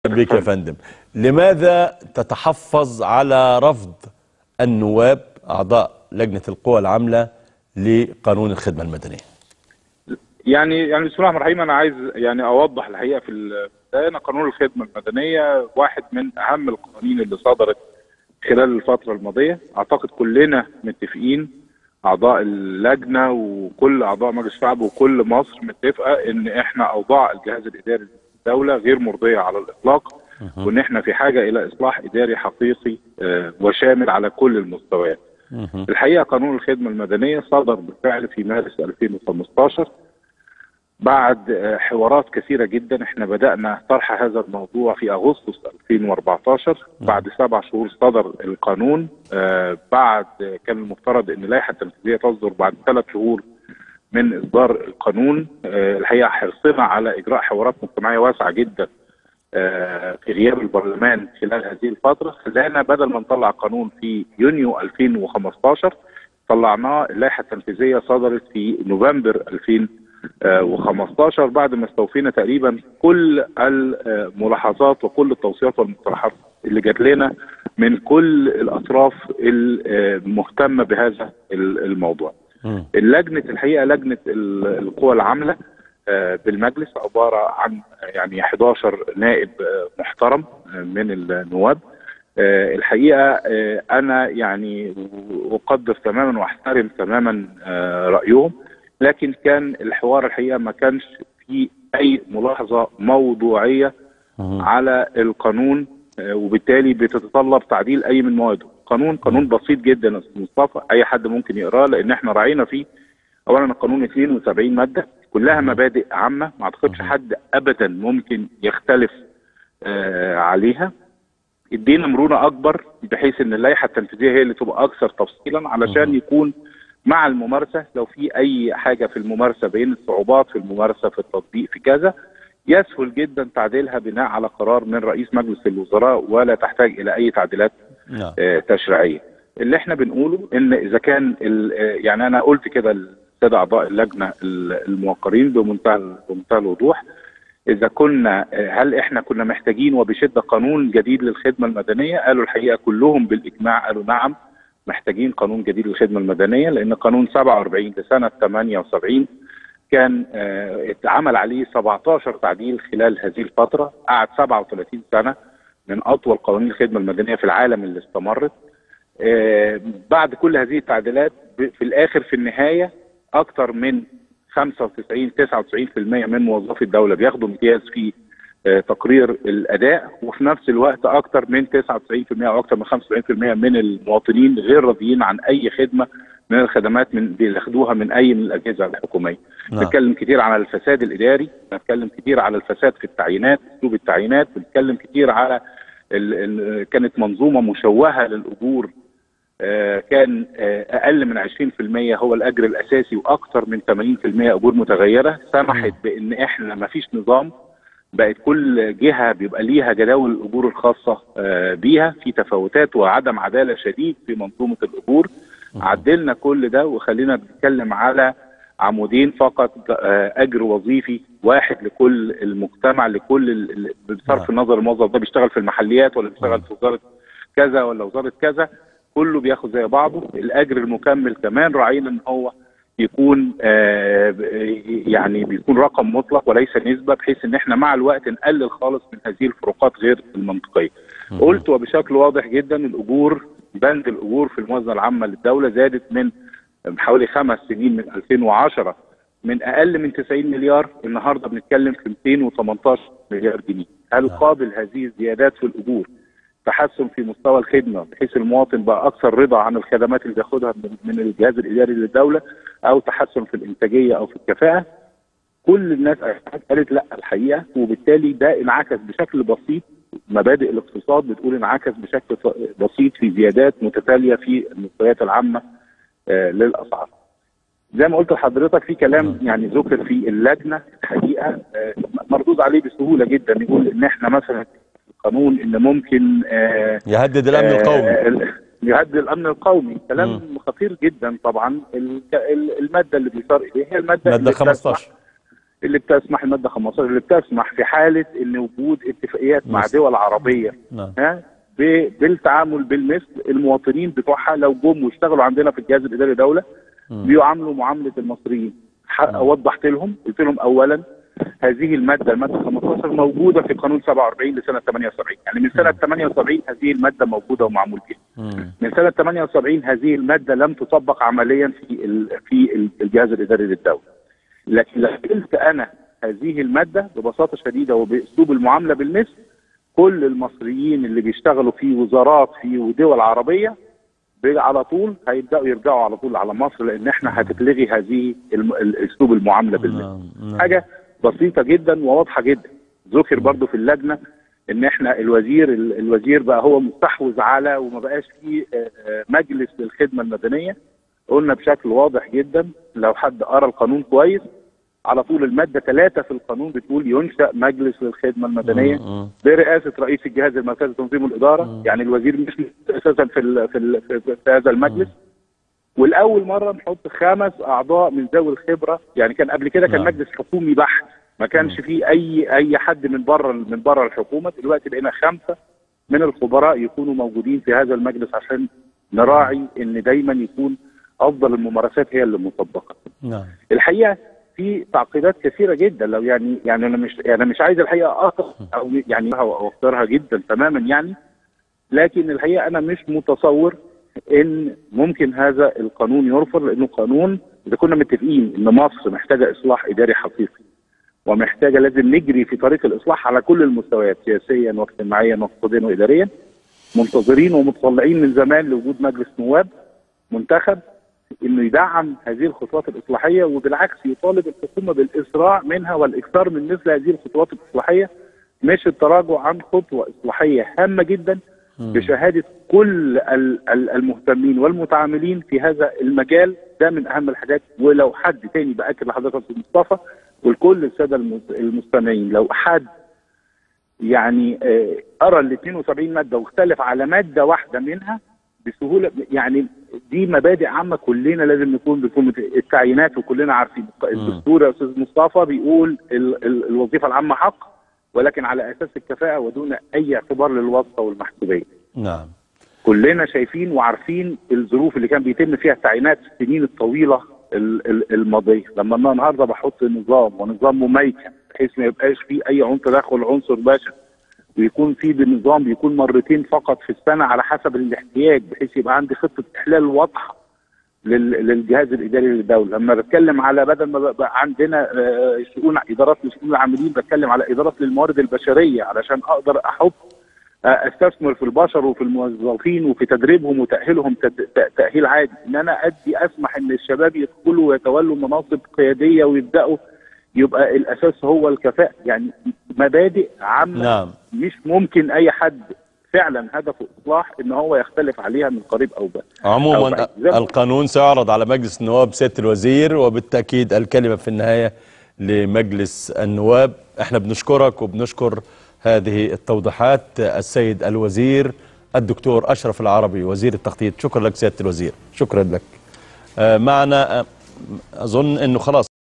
بك يا فندم لماذا تتحفظ على رفض النواب أعضاء لجنة القوى العاملة لقانون الخدمة المدنية يعني يعني بسم الله الرحمن الرحيم انا عايز يعني اوضح الحقيقه في البدايه ان قانون الخدمه المدنيه واحد من اهم القوانين اللي صدرت خلال الفتره الماضيه اعتقد كلنا متفقين اعضاء اللجنه وكل اعضاء مجلس الشعب وكل مصر متفقه ان احنا اوضاع الجهاز الاداري للدوله غير مرضيه على الاطلاق وان احنا في حاجه الى اصلاح اداري حقيقي آه، وشامل على كل المستويات. الحقيقه قانون الخدمه المدنيه صدر بالفعل في مارس 2015 بعد آه، حوارات كثيرة جدا احنا بدأنا طرح هذا الموضوع في أغسطس 2014 بعد سبع شهور صدر القانون آه، بعد آه، كان المفترض ان اللائحة التنفيذية تصدر بعد ثلاث شهور من إصدار القانون آه، الحقيقة حرصنا على إجراء حوارات مجتمعية واسعة جدا آه، في غياب البرلمان خلال هذه الفترة خلانا بدل ما نطلع قانون في يونيو 2015 طلعناه اللائحة التنفيذية صدرت في نوفمبر 2015 بعد ما استوفينا تقريبا كل الملاحظات وكل التوصيات والمقترحات اللي جات لنا من كل الأطراف المهتمة بهذا الموضوع. اللجنة الحقيقة لجنة ال- القوى العاملة آه، بالمجلس عبارة عن يعني 11 نائب آه، محترم آه، من النواب آه، الحقيقة آه، أنا يعني أقدر تماما وأحترم تماما آه، رأيهم لكن كان الحوار الحقيقة ما كانش فيه أي ملاحظة موضوعية على القانون آه، وبالتالي بتتطلب تعديل أي من مواده قانون قانون بسيط جدا يا أستاذ مصطفى أي حد ممكن يقراه لأن احنا راعينا فيه اولا القانون 72 ماده كلها مبادئ عامه ما اعتقدش حد ابدا ممكن يختلف آه عليها ادينا مرونه اكبر بحيث ان اللائحه التنفيذيه هي اللي تبقى اكثر تفصيلا علشان يكون مع الممارسه لو في اي حاجه في الممارسه بين الصعوبات في الممارسه في التطبيق في كذا يسهل جدا تعديلها بناء على قرار من رئيس مجلس الوزراء ولا تحتاج الى اي تعديلات نعم آه، تشريعيه. اللي احنا بنقوله ان اذا كان ال- آه، يعني انا قلت كده للساده اعضاء اللجنه ال- الموقرين بمنتهى بمنتهى الوضوح اذا كنا آه، هل احنا كنا محتاجين وبشده قانون جديد للخدمه المدنيه؟ قالوا الحقيقه كلهم بالاجماع قالوا نعم محتاجين قانون جديد للخدمه المدنيه لان قانون 47 لسنه 78 كان آه، اتعمل عليه 17 تعديل خلال هذه الفتره قعد 37 سنه من اطول قوانين الخدمه المدنيه في العالم اللي استمرت آه، بعد كل هذه التعديلات ب- في الاخر في النهايه اكثر من 95 99% من موظفي الدوله بياخدوا امتياز في آه، تقرير الاداء وفي نفس الوقت اكثر من 99% او اكثر من 95% من المواطنين غير راضيين عن اي خدمه من الخدمات من بياخدوها من اي من الاجهزه الحكوميه. نعم. بنتكلم كتير على الفساد الاداري، بنتكلم كتير على الفساد في التعيينات، اسلوب التعيينات، بنتكلم كتير على ال ال كانت منظومه مشوهه للاجور آه، كان آه، اقل من 20% هو الاجر الاساسي واكثر من 80% اجور متغيره سمحت بان احنا ما فيش نظام بقت كل جهه بيبقى ليها جداول الاجور الخاصه آه، بيها في تفاوتات وعدم عداله شديد في منظومه الاجور عدلنا كل ده وخلينا بنتكلم على عمودين فقط آه، اجر وظيفي واحد لكل المجتمع لكل ال- ال- بصرف النظر الموظف ده بيشتغل في المحليات ولا بيشتغل في وزاره كذا ولا وزاره كذا كله بياخد زي بعضه الاجر المكمل كمان راعينا ان هو يكون آه ب- يعني بيكون رقم مطلق وليس نسبه بحيث ان احنا مع الوقت نقلل خالص من هذه الفروقات غير المنطقيه. قلت وبشكل واضح جدا الاجور بند الاجور في الموازنه العامه للدوله زادت من حوالي خمس سنين من 2010 من اقل من 90 مليار النهارده بنتكلم في 218 مليار جنيه. هل قابل هذه الزيادات في الاجور تحسن في مستوى الخدمه بحيث المواطن بقى اكثر رضا عن الخدمات اللي بياخدها من- من الجهاز الاداري للدوله او تحسن في الانتاجيه او في الكفاءه كل الناس قالت لا الحقيقه وبالتالي ده انعكس بشكل بسيط مبادئ الاقتصاد بتقول انعكس بشكل ف- بسيط في زيادات متتاليه في المستويات العامه آه، للاسعار. زي ما قلت لحضرتك في كلام يعني ذكر في اللجنه الحقيقه آه، مردود عليه بسهوله جدا يقول ان احنا مثلا في القانون ان ممكن آه، يهدد الامن القومي آه، يهدد الامن القومي كلام خطير جدا طبعا ال- ال- الماده اللي بيشار اليها هي الماده ماده اللي بتسمح 15 اللي بتسمح الماده 15 اللي بتسمح في حاله ان وجود اتفاقيات مع مصر. دول عربيه نعم ها ب- بالتعامل بالمثل المواطنين بتوعها لو جم واشتغلوا عندنا في الجهاز الاداري دوله بيعاملوا معامله المصريين ح- وضحت لهم قلت لهم اولا هذه الماده الماده 15 موجوده في قانون 47 لسنه 78 يعني من سنه 78 هذه الماده موجوده ومعمول بها مم. من سنه 78 هذه الماده لم تطبق عمليا في ال- في ال- الجهاز الاداري للدوله لكن لو قلت انا هذه الماده ببساطه شديده وباسلوب المعامله بالمثل كل المصريين اللي بيشتغلوا في وزارات في ودول عربيه بي- على طول هيبداوا يرجعوا على طول على مصر لان احنا هتتلغي هذه الم- ال- اسلوب المعامله بالمثل نعم نعم. حاجه بسيطه جدا وواضحه جدا ذكر برضو في اللجنه ان احنا الوزير ال- الوزير بقى هو مستحوذ على وما بقاش فيه آه، آه، مجلس للخدمه المدنيه قلنا بشكل واضح جدا لو حد قرا القانون كويس على طول الماده ثلاثة في القانون بتقول ينشا مجلس للخدمه المدنيه مم. برئاسه رئيس الجهاز المركزي لتنظيم الاداره يعني الوزير مش اساسا في ال في, ال في, في هذا المجلس والاول مره نحط خمس اعضاء من ذوي الخبره يعني كان قبل كده كان نعم. مجلس حكومي بحت ما كانش فيه اي اي حد من بره من بره الحكومه دلوقتي بقينا خمسه من الخبراء يكونوا موجودين في هذا المجلس عشان نراعي ان دايما يكون افضل الممارسات هي اللي مطبقه نعم الحقيقه في تعقيدات كثيره جدا لو يعني يعني انا مش انا مش عايز الحقيقه اقطع او يعني اوفرها جدا تماما يعني لكن الحقيقه انا مش متصور ان ممكن هذا القانون يرفض لانه قانون اذا كنا متفقين ان مصر محتاجه اصلاح اداري حقيقي ومحتاجه لازم نجري في طريق الاصلاح على كل المستويات سياسيا واجتماعيا واقتصاديا واداريا منتظرين ومتطلعين من زمان لوجود مجلس نواب منتخب انه يدعم هذه الخطوات الاصلاحيه وبالعكس يطالب الحكومه بالاسراع منها والاكثار من مثل هذه الخطوات الاصلاحيه مش التراجع عن خطوه اصلاحيه هامه جدا بشهاده كل ال- ال- المهتمين والمتعاملين في هذا المجال ده من اهم الحاجات ولو حد تاني باكد لحضرتك يا أستاذ مصطفى ولكل الساده المس- المستمعين لو حد يعني آه، قرا ال 72 ماده واختلف على ماده واحده منها بسهوله يعني دي مبادئ عامه كلنا لازم نكون بنكون مت- التعيينات وكلنا عارفين الدستور يا استاذ مصطفى بيقول ال ال الوظيفه العامه حق ولكن على اساس الكفاءه ودون اي اعتبار للواسطه والمحسوبيه. نعم كلنا شايفين وعارفين الظروف اللي كان بيتم فيها التعيينات السنين الطويله ال- ال- الماضيه، لما انا النهارده بحط نظام ونظام مميكن بحيث ما يبقاش فيه اي عنصر تدخل عنصر بشري ويكون في بنظام بيكون مرتين فقط في السنه على حسب الاحتياج بحيث يبقى عندي خطه احلال واضحه لل- للجهاز الاداري للدوله، لما بتكلم على بدل ما بقى عندنا آه، شؤون ادارات لشؤون العاملين بتكلم على ادارات للموارد البشريه علشان اقدر احط استثمر في البشر وفي الموظفين وفي تدريبهم وتاهيلهم تد- ت- تاهيل عادي ان انا ادي اسمح ان الشباب يدخلوا ويتولوا مناصب قياديه ويبداوا يبقى الاساس هو الكفاءه يعني مبادئ عامه نعم مش ممكن اي حد فعلا هدفه اصلاح ان هو يختلف عليها من قريب او بعيد أو عموما بعيد. زي ما- القانون سيعرض على مجلس النواب سيادة الوزير وبالتأكيد الكلمة في النهاية لمجلس النواب احنا بنشكرك وبنشكر هذه التوضيحات السيد الوزير الدكتور أشرف العربي وزير التخطيط شكرا لك سيادة الوزير شكرا لك آه، معنا آه، أظن أنه خلاص